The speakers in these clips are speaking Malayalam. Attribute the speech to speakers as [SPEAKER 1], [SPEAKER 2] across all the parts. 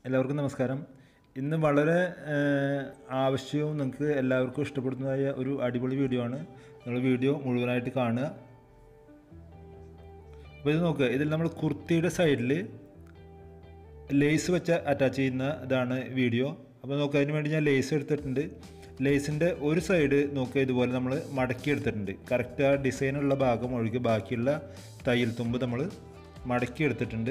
[SPEAKER 1] എല്ലാവർക്കും നമസ്കാരം ഇന്ന് വളരെ ഏഹ്, ആവശ്യവും നിങ്ങൾക്ക് എല്ലാവർക്കും ഇഷ്ടപ്പെടുന്നതായ ഒരു അടിപൊളി വീഡിയോ ആണ് നിങ്ങൾ വീഡിയോ മുഴുവനായിട്ട് കാണുക അപ്പോൾ ഇത് നോക്കുക ഇതിൽ നമ്മൾ കുർത്തിയുടെ സൈഡിൽ ലേസ് വെച്ച് അറ്റാച്ച് ചെയ്യുന്ന ഇതാണ് വീഡിയോ അപ്പോൾ നോക്കുക അതിന് വേണ്ടി ഞാൻ ലേസ് എടുത്തിട്ടുണ്ട് ലേസിൻ്റെ ഒരു സൈഡ് നോക്കുക ഇതുപോലെ നമ്മൾ മടക്കി എടുത്തിട്ടുണ്ട് കറക്റ്റ് ആ ഡിസൈനുള്ള ഭാഗം ഒഴികെ ബാക്കിയുള്ള തയ്യൽ തുമ്പ് നമ്മൾ മടക്കി എടുത്തിട്ടുണ്ട്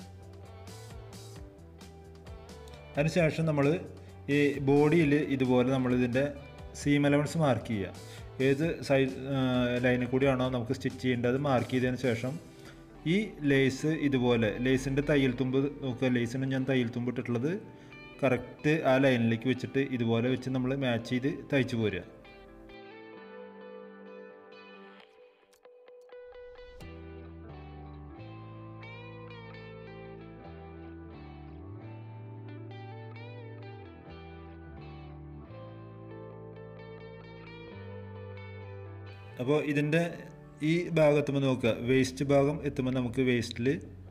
[SPEAKER 1] അതിനുശേഷം നമ്മൾ ഈ ബോഡിയിൽ ഇതുപോലെ നമ്മൾ ഇതിൻ്റെ സീം അലവൻസ് മാർക്ക് ചെയ്യുക ഏത് സൈഡ് ലൈനിൽ കൂടിയാണോ നമുക്ക് സ്റ്റിച്ച് ചെയ്യേണ്ടത് മാർക്ക് ചെയ്തതിന് ശേഷം ഈ ലേസ് ഇതുപോലെ ലേസിൻ്റെ തയ്യൽ തുമ്പ് നോക്കുക ലേസിന് ഞാൻ തയ്യൽ തുമ്പ് ഇട്ടിട്ടുള്ളത് കറക്റ്റ് ആ ലൈനിലേക്ക് വെച്ചിട്ട് ഇതുപോലെ വെച്ച് നമ്മൾ മാച്ച് ചെയ്ത് തയ്ച്ചു പോരുക അപ്പോൾ ഇതിൻ്റെ ഈ ഭാഗം എത്തുമ്പോൾ നോക്കുക വേസ്റ്റ് ഭാഗം എത്തുമ്പോൾ നമുക്ക് വേസ്റ്റിൽ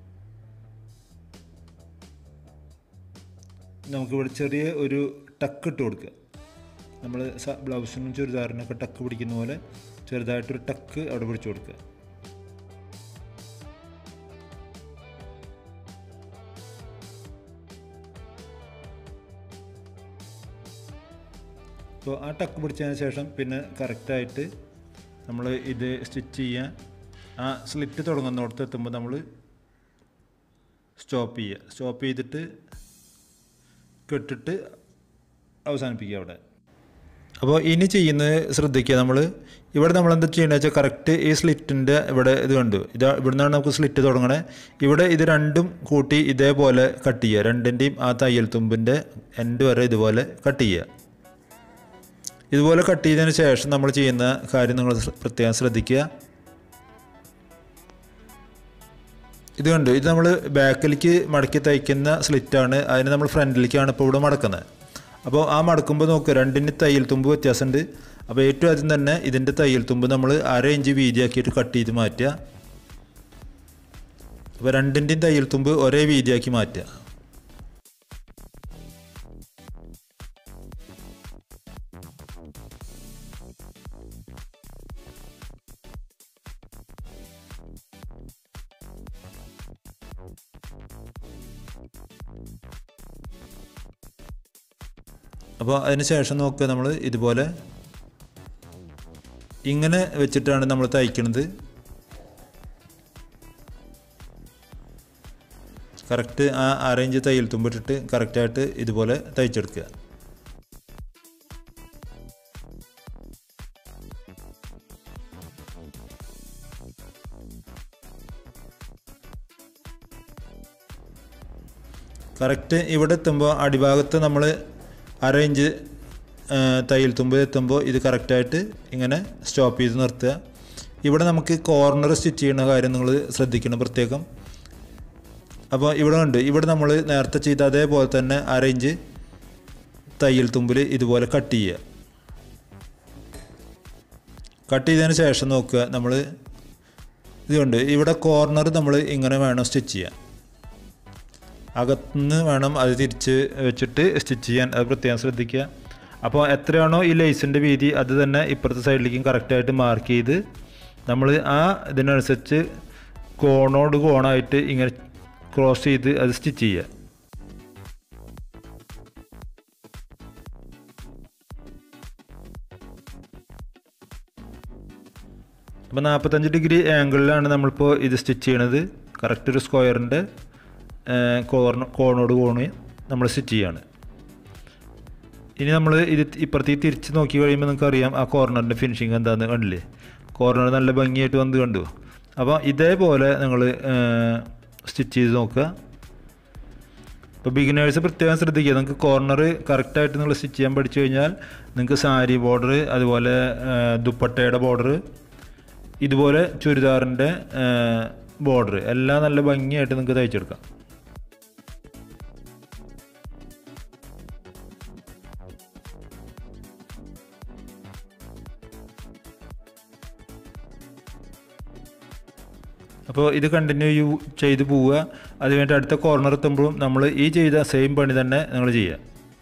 [SPEAKER 1] നമുക്കിവിടെ ചെറിയ ഒരു ടക്ക് ഇട്ട് കൊടുക്കുക നമ്മൾ ബ്ലൗസിനും ചുരിദാറിനൊക്കെ ടക്ക് പിടിക്കുന്ന പോലെ ചെറുതായിട്ടൊരു ടക്ക് അവിടെ പിടിച്ചു കൊടുക്കുക അപ്പോൾ ആ ടക്ക് പിടിച്ചതിന് ശേഷം പിന്നെ കറക്റ്റായിട്ട് നമ്മൾ ഇത് സ്റ്റിച്ച് ചെയ്യാൻ ആ സ്ലിറ്റ് തുടങ്ങുന്നിടത്ത് എത്തുമ്പോൾ നമ്മൾ സ്റ്റോപ്പ് ചെയ്യുക സ്റ്റോപ്പ് ചെയ്തിട്ട് കെട്ടിട്ട് അവസാനിപ്പിക്കുക അവിടെ അപ്പോൾ ഇനി ചെയ്യുന്നത് ശ്രദ്ധിക്കുക നമ്മൾ ഇവിടെ നമ്മൾ എന്താ ചെയ്യേണ്ടത് വെച്ചാൽ കറക്റ്റ് ഈ സ്ലിറ്റിൻ്റെ ഇവിടെ ഇത് കണ്ടു ഇത് ഇവിടെ നിന്നാണ് നമുക്ക് സ്ലിറ്റ് തുടങ്ങണേ ഇവിടെ ഇത് രണ്ടും കൂട്ടി ഇതേപോലെ കട്ട് ചെയ്യുക രണ്ടിൻ്റെയും ആ തയ്യൽ തുമ്പിൻ്റെ എൻഡ് വരെ ഇതുപോലെ കട്ട് ചെയ്യുക ഇതുപോലെ കട്ട് ചെയ്തതിന് ശേഷം നമ്മൾ ചെയ്യുന്ന കാര്യം നിങ്ങൾ ശ്ര- പ്രത്യേകം ശ്രദ്ധിക്കുക ഇത് കണ്ടു ഇത് നമ്മൾ ബാക്കിലേക്ക് മടക്കി തയ്ക്കുന്ന സ്ലിറ്റാണ് അതിന് നമ്മൾ ഫ്രണ്ടിലേക്കാണ് ഇപ്പോൾ ഇവിടെ മടക്കുന്നത് അപ്പോൾ ആ മടക്കുമ്പോൾ നോക്കുക രണ്ടിന് തയ്യൽ തുമ്പ് വ്യത്യാസമുണ്ട് അപ്പോൾ ഏറ്റവും ആദ്യം തന്നെ ഇതിൻ്റെ തയ്യൽ തുമ്പ് നമ്മൾ അര ഇഞ്ച് വീതിയാക്കിയിട്ട് കട്ട് ചെയ്ത് മാറ്റുക അപ്പോൾ രണ്ടിൻ്റെയും തയ്യൽ തുമ്പ് ഒരേ വീതിയാക്കി മാറ്റുക അപ്പോൾ അതിന് ശേഷം നോക്കുക നമ്മൾ ഇതുപോലെ ഇങ്ങനെ വെച്ചിട്ടാണ് നമ്മൾ തയ്ക്കുന്നത് കറക്റ്റ് ആ അറേഞ്ച് തയ്യൽ തുമ്പിട്ടിട്ട് കറക്റ്റായിട്ട് ഇതുപോലെ തയ്ച്ചെടുക്കുക കറക്റ്റ് ഇവിടെ എത്തുമ്പോൾ അടിഭാഗത്ത് നമ്മൾ അര ഇഞ്ച് ആ, തയ്യൽ തുമ്പ് എത്തുമ്പോൾ ഇത് കറക്റ്റായിട്ട് ഇങ്ങനെ സ്റ്റോപ്പ് ചെയ്ത് നിർത്തുക ഇവിടെ നമുക്ക് കോർണർ സ്റ്റിച്ച് ചെയ്യുന്ന കാര്യം നിങ്ങൾ ശ്രദ്ധിക്കണം പ്രത്യേകം അപ്പോൾ ഇവിടെ ഉണ്ട് ഇവിടെ നമ്മൾ നേരത്തെ ചെയ്ത അതേപോലെ തന്നെ അര ഇഞ്ച് തയ്യൽ തുമ്പിൽ ഇതുപോലെ കട്ട് ചെയ്യുക കട്ട് ചെയ്തതിന് ശേഷം നോക്കുക നമ്മൾ ഇതുണ്ട് ഇവിടെ കോർണർ നമ്മൾ ഇങ്ങനെ വേണം സ്റ്റിച്ച് ചെയ്യാൻ അകത്തുനിന്ന് വേണം അത് തിരിച്ച് വെച്ചിട്ട് സ്റ്റിച്ച് ചെയ്യാൻ അത് പ്രത്യേകം ശ്രദ്ധിക്കുക അപ്പോൾ എത്രയാണോ ഈ ലേസിൻ്റെ വീതി അത് തന്നെ ഇപ്പുറത്തെ സൈഡിലേക്കും കറക്റ്റായിട്ട് മാർക്ക് ചെയ്ത് നമ്മൾ ആ ഇതിനനുസരിച്ച് കോണോട് കോണായിട്ട് ഇങ്ങനെ ക്രോസ് ചെയ്ത് അത് സ്റ്റിച്ച് ചെയ്യുക അപ്പോൾ നാൽപ്പത്തഞ്ച് ഡിഗ്രി ആംഗിളിലാണ് നമ്മളിപ്പോൾ ഇത് സ്റ്റിച്ച് ചെയ്യണത് കറക്റ്റ് ഒരു സ്ക്വയറിൻ്റെ കോർണ കോണോട് കോണ് നമ്മൾ സ്റ്റിച്ച് ചെയ്യാണ് ഇനി നമ്മൾ ഇത് ഇപ്പുറത്തേക്ക് തിരിച്ച് നോക്കി കഴിയുമ്പോൾ നിങ്ങൾക്ക് അറിയാം ആ കോർണറിൻ്റെ ഫിനിഷിങ് എന്താണെന്ന് കണ്ടില്ലേ കോർണർ നല്ല ഭംഗിയായിട്ട് വന്ന് കണ്ടു അപ്പോൾ ഇതേപോലെ നിങ്ങൾ സ്റ്റിച്ച് ചെയ്ത് നോക്കുക ഇപ്പോൾ ബിഗിനേഴ്സ് പ്രത്യേകം ശ്രദ്ധിക്കുക നിങ്ങൾക്ക് കോർണർ കറക്റ്റായിട്ട് നിങ്ങൾ സ്റ്റിച്ച് ചെയ്യാൻ പഠിച്ചു കഴിഞ്ഞാൽ നിങ്ങൾക്ക് സാരി ബോർഡർ അതുപോലെ ആ, ദുപ്പട്ടയുടെ ബോർഡർ ഇതുപോലെ ചുരിദാറിൻ്റെ ബോർഡർ എല്ലാം നല്ല ഭംഗിയായിട്ട് നിങ്ങൾക്ക് തയ്ച്ചെടുക്കാം അപ്പോൾ ഇത് കണ്ടിന്യൂ ചെയ്ത് പോവുക അത് കഴിഞ്ഞിട്ട് അടുത്ത കോർണർ എത്തുമ്പോഴും നമ്മൾ ഈ ചെയ്ത സെയിം പണി തന്നെ നിങ്ങൾ ചെയ്യുക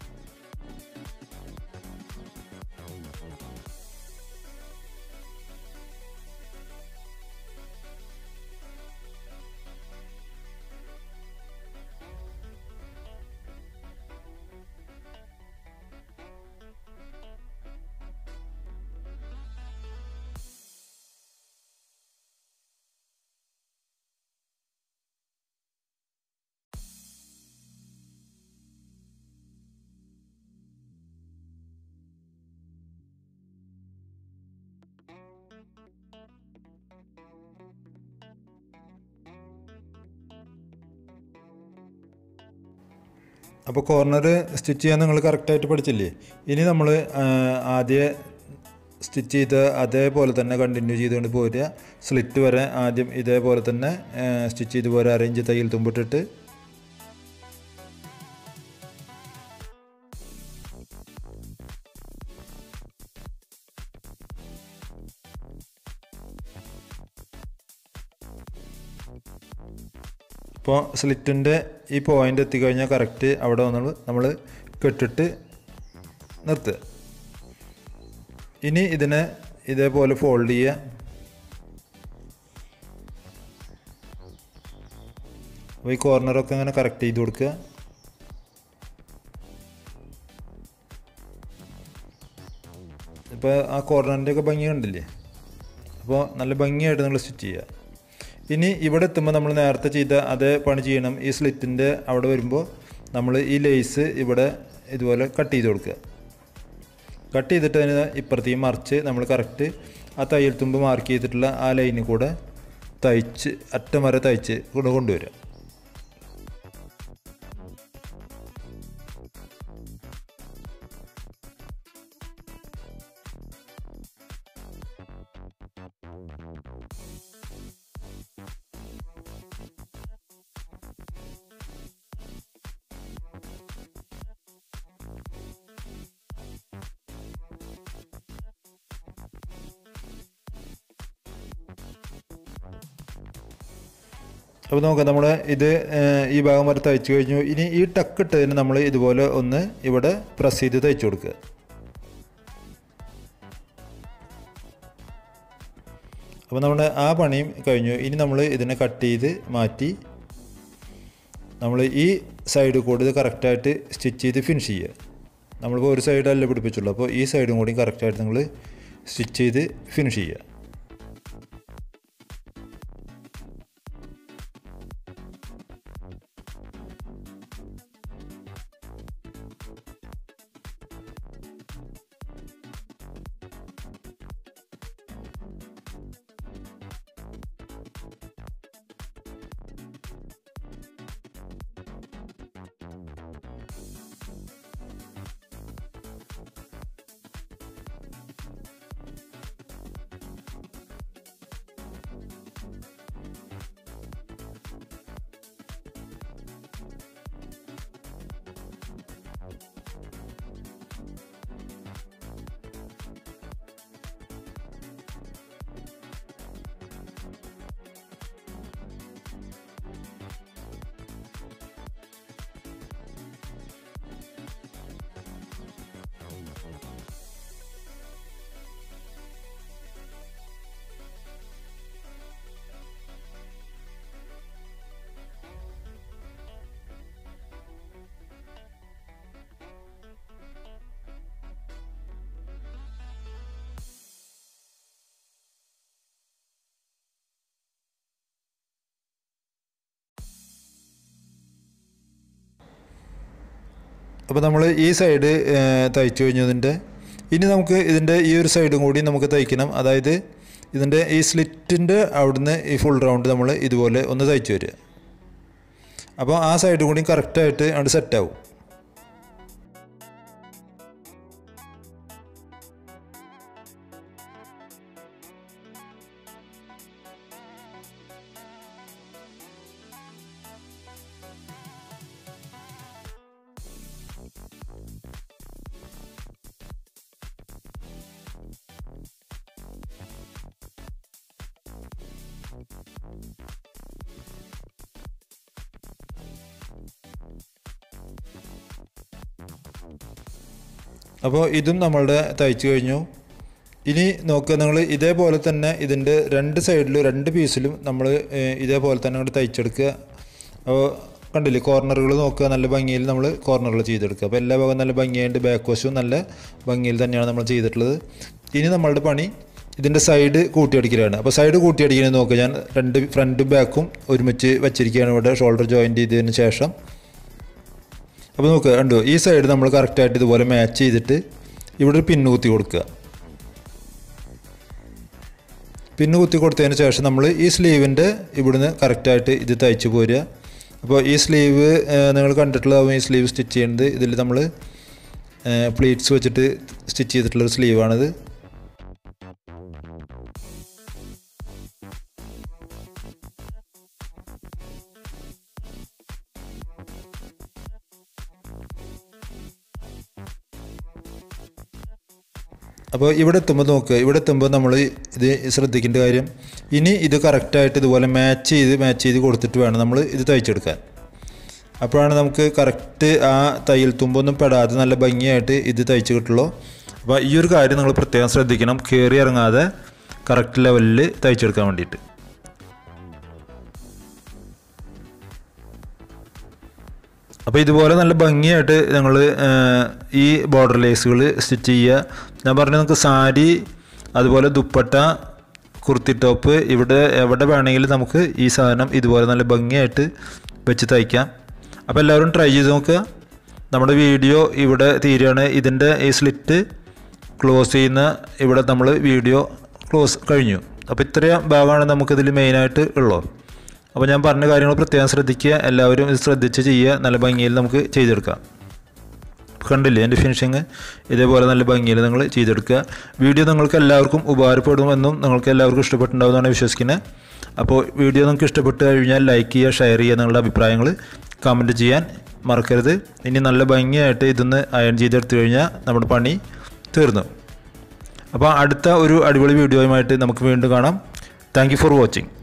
[SPEAKER 1] അപ്പോൾ കോർണർ സ്റ്റിച്ച് ചെയ്യാൻ നിങ്ങൾ കറക്റ്റായിട്ട് പഠിച്ചില്ലേ ഇനി നമ്മൾ ആദ്യം സ്റ്റിച്ച് ചെയ്ത് അതേപോലെ തന്നെ കണ്ടിന്യൂ ചെയ്തുകൊണ്ട് പോരുക സ്ലിറ്റ് വരെ ആദ്യം ഇതേപോലെ തന്നെ സ്റ്റിച്ച് ചെയ്ത് പോരുക അറേഞ്ച് തയ്യൽ തുമ്പിട്ടിട്ട് ഇപ്പോൾ സ്ലിറ്റിൻ്റെ ഈ പോയിൻ്റ് എത്തിക്കഴിഞ്ഞാൽ കറക്റ്റ് അവിടെ വന്ന് നമ്മൾ കെട്ടിട്ട് നിർത്തുക ഇനി ഇതിനെ ഇതേപോലെ ഫോൾഡ് ചെയ്യുക അപ്പോൾ ഈ കോർണറൊക്കെ ഇങ്ങനെ കറക്റ്റ് ചെയ്ത് കൊടുക്കുക ഇപ്പോൾ ആ കോർണറിൻ്റെ ഒക്കെ ഭംഗി കണ്ടില്ലേ അപ്പോൾ നല്ല ഭംഗിയായിട്ട് നിങ്ങൾ സ്റ്റിച്ച് ചെയ്യുക ഇനി ഇവിടെ എത്തുമ്പോൾ നമ്മൾ നേരത്തെ ചെയ്ത അതേ പണി ചെയ്യണം ഈ സ്ലിറ്റിൻ്റെ അവിടെ വരുമ്പോൾ നമ്മൾ ഈ ലേസ് ഇവിടെ ഇതുപോലെ കട്ട് ചെയ്ത് കൊടുക്കുക കട്ട് ചെയ്തിട്ട് അതിന് ഇപ്പുറത്തേക്ക് മറിച്ച് നമ്മൾ കറക്റ്റ് ആ തയ്യൽ തുമ്പ് മാർക്ക് ചെയ്തിട്ടുള്ള ആ ലൈനിൽ കൂടെ തയ്ച്ച് അറ്റം വരെ തയ്ച്ച് കൊണ്ട് കൊണ്ടുവരിക അപ്പോൾ നോക്കാം നമ്മൾ ഇത് ഏഹ്, ഈ ഭാഗം വരെ തയ്ച്ചു കഴിഞ്ഞു ഇനി ഈ ടക്ക് ഇട്ടതിന് നമ്മൾ ഇതുപോലെ ഒന്ന് ഇവിടെ പ്രസ് ചെയ്ത് തയ്ച്ചു കൊടുക്കുക അപ്പോൾ നമ്മുടെ ആ പണിയും കഴിഞ്ഞു ഇനി നമ്മൾ ഇതിനെ കട്ട് ചെയ്ത് മാറ്റി നമ്മൾ ഈ സൈഡ് കൂടി ഇത് കറക്റ്റായിട്ട് സ്റ്റിച്ച് ചെയ്ത് ഫിനിഷ് ചെയ്യുക നമ്മളിപ്പോൾ ഒരു സൈഡല്ലേ പിടിപ്പിച്ചുള്ളൂ അപ്പോൾ ഈ സൈഡും കൂടി കറക്റ്റായിട്ട് നിങ്ങൾ സ്റ്റിച്ച് ചെയ്ത് ഫിനിഷ് ചെയ്യുക അപ്പോൾ നമ്മൾ ഈ സൈഡ് തയ്ച്ചു കഴിഞ്ഞതിൻ്റെ ഇനി നമുക്ക് ഇതിൻ്റെ ഈ ഒരു സൈഡും കൂടി നമുക്ക് തയ്ക്കണം അതായത് ഇതിൻ്റെ ഈ സ്ലിറ്റിൻ്റെ അവിടുന്ന് ഈ ഫുൾ റൗണ്ട് നമ്മൾ ഇതുപോലെ ഒന്ന് തയ്ച്ചു വരിക അപ്പോൾ ആ സൈഡും കൂടി കറക്റ്റായിട്ട് അവിടെ സെറ്റാവും അപ്പോൾ ഇതും നമ്മളുടെ തയ്ച്ചു കഴിഞ്ഞു ഇനി നോക്കുക നിങ്ങൾ ഇതേപോലെ തന്നെ ഇതിൻ്റെ രണ്ട് സൈഡിലും രണ്ട് പീസിലും നമ്മൾ ഇതേപോലെ തന്നെ അങ്ങോട്ട് തയ്ച്ചെടുക്കുക അപ്പോൾ കണ്ടില്ലേ കോർണറുകൾ നോക്കുക നല്ല ഭംഗിയിൽ നമ്മൾ കോർണറുകൾ ചെയ്തെടുക്കുക അപ്പോൾ എല്ലാ ഭാഗവും നല്ല ഭംഗിയായിട്ട് ബാക്ക് വശവും നല്ല ഭംഗിയിൽ തന്നെയാണ് നമ്മൾ ചെയ്തിട്ടുള്ളത് ഇനി നമ്മളുടെ പണി ഇതിൻ്റെ സൈഡ് കൂട്ടിയടിക്കലാണ് അപ്പോൾ സൈഡ് കൂട്ടിയടിക്കുന്നത് നോക്കുക ഞാൻ രണ്ട് ഫ്രണ്ടും ബാക്കും ഒരുമിച്ച് വെച്ചിരിക്കുകയാണ് ഇവിടെ ഷോൾഡർ ജോയിൻറ്റ് ചെയ്തതിന് ശേഷം അപ്പോൾ നോക്കുക കണ്ടു ഈ സൈഡ് നമ്മൾ കറക്റ്റായിട്ട് ഇതുപോലെ മാച്ച് ചെയ്തിട്ട് ഇവിടെ ഒരു പിന്ന് കുത്തി കൊടുക്കുക പിന്ന് കുത്തി കൊടുത്തതിന് ശേഷം നമ്മൾ ഈ സ്ലീവിൻ്റെ ഇവിടുന്ന് കറക്റ്റായിട്ട് ഇത് തയ്ച്ച് പോരുക അപ്പോൾ ഈ സ്ലീവ് നിങ്ങൾ കണ്ടിട്ടുള്ളതാവും ഈ സ്ലീവ് സ്റ്റിച്ച് ചെയ്യുന്നത് ഇതിൽ നമ്മൾ പ്ലീറ്റ്സ് വെച്ചിട്ട് സ്റ്റിച്ച് ചെയ്തിട്ടുള്ളൊരു സ്ലീവാണിത് അപ്പോൾ ഇവിടെ എത്തുമ്പോൾ നോക്കുക ഇവിടെ എത്തുമ്പോൾ നമ്മൾ ഇത് ശ്രദ്ധിക്കേണ്ട കാര്യം ഇനി ഇത് കറക്റ്റായിട്ട് ഇതുപോലെ മാച്ച് ചെയ്ത് മാച്ച് ചെയ്ത് കൊടുത്തിട്ട് വേണം നമ്മൾ ഇത് തയ്ച്ചെടുക്കാൻ അപ്പോഴാണ് നമുക്ക് കറക്റ്റ് ആ തയ്യൽ തുമ്പൊന്നും പെടാതെ നല്ല ഭംഗിയായിട്ട് ഇത് തയ്ച്ച് കിട്ടുള്ളൂ അപ്പോൾ ഈ ഒരു കാര്യം നിങ്ങൾ പ്രത്യേകം ശ്രദ്ധിക്കണം കയറി ഇറങ്ങാതെ കറക്റ്റ് ലെവലിൽ തയ്ച്ചെടുക്കാൻ വേണ്ടിയിട്ട് അപ്പോൾ ഇതുപോലെ നല്ല ഭംഗിയായിട്ട് ഞങ്ങൾ ഈ ബോർഡർ ലേസുകൾ സ്റ്റിച്ച് ചെയ്യുക ഞാൻ പറഞ്ഞു നമുക്ക് സാരി അതുപോലെ ദുപ്പട്ട കുർത്തി ടോപ്പ് ഇവിടെ എവിടെ വേണമെങ്കിലും നമുക്ക് ഈ സാധനം ഇതുപോലെ നല്ല ഭംഗിയായിട്ട് വെച്ച് തയ്ക്കാം അപ്പോൾ എല്ലാവരും ട്രൈ ചെയ്ത് നോക്കുക നമ്മുടെ വീഡിയോ ഇവിടെ തീരുകയാണ് ഇതിൻ്റെ ഈ സ്ലിറ്റ് ക്ലോസ് ചെയ്യുന്ന ഇവിടെ നമ്മൾ വീഡിയോ ക്ലോസ് കഴിഞ്ഞു അപ്പോൾ ഇത്രയും ഭാഗമാണ് നമുക്കിതിൽ മെയിനായിട്ട് ഉള്ളത് അപ്പോൾ ഞാൻ പറഞ്ഞ കാര്യങ്ങൾ പ്രത്യേകം ശ്രദ്ധിക്കുക എല്ലാവരും ഇത് ശ്രദ്ധിച്ച് ചെയ്യുക നല്ല ഭംഗിയിൽ നമുക്ക് ചെയ്തെടുക്കാം കണ്ടില്ലേ എൻ്റെ ഫിനിഷിങ് ഇതേപോലെ നല്ല ഭംഗിയിൽ നിങ്ങൾ ചെയ്തെടുക്കുക വീഡിയോ നിങ്ങൾക്ക് എല്ലാവർക്കും ഉപകാരപ്പെടുമെന്നും നിങ്ങൾക്ക് എല്ലാവർക്കും ഇഷ്ടപ്പെട്ടുണ്ടാവുമെന്നാണ് വിശ്വസിക്കുന്നത് അപ്പോൾ വീഡിയോ നിങ്ങൾക്ക് ഇഷ്ടപ്പെട്ട് കഴിഞ്ഞാൽ ലൈക്ക് ചെയ്യുക ഷെയർ ചെയ്യുക നിങ്ങളുടെ അഭിപ്രായങ്ങൾ കമൻറ്റ് ചെയ്യാൻ മറക്കരുത് ഇനി നല്ല ഭംഗിയായിട്ട് ഇതൊന്ന് അയൺ ചെയ്തെടുത്തു കഴിഞ്ഞാൽ നമ്മുടെ പണി തീർന്നു അപ്പോൾ അടുത്ത ഒരു അടിപൊളി വീഡിയോയുമായിട്ട് നമുക്ക് വീണ്ടും കാണാം താങ്ക് ഫോർ വാച്ചിങ്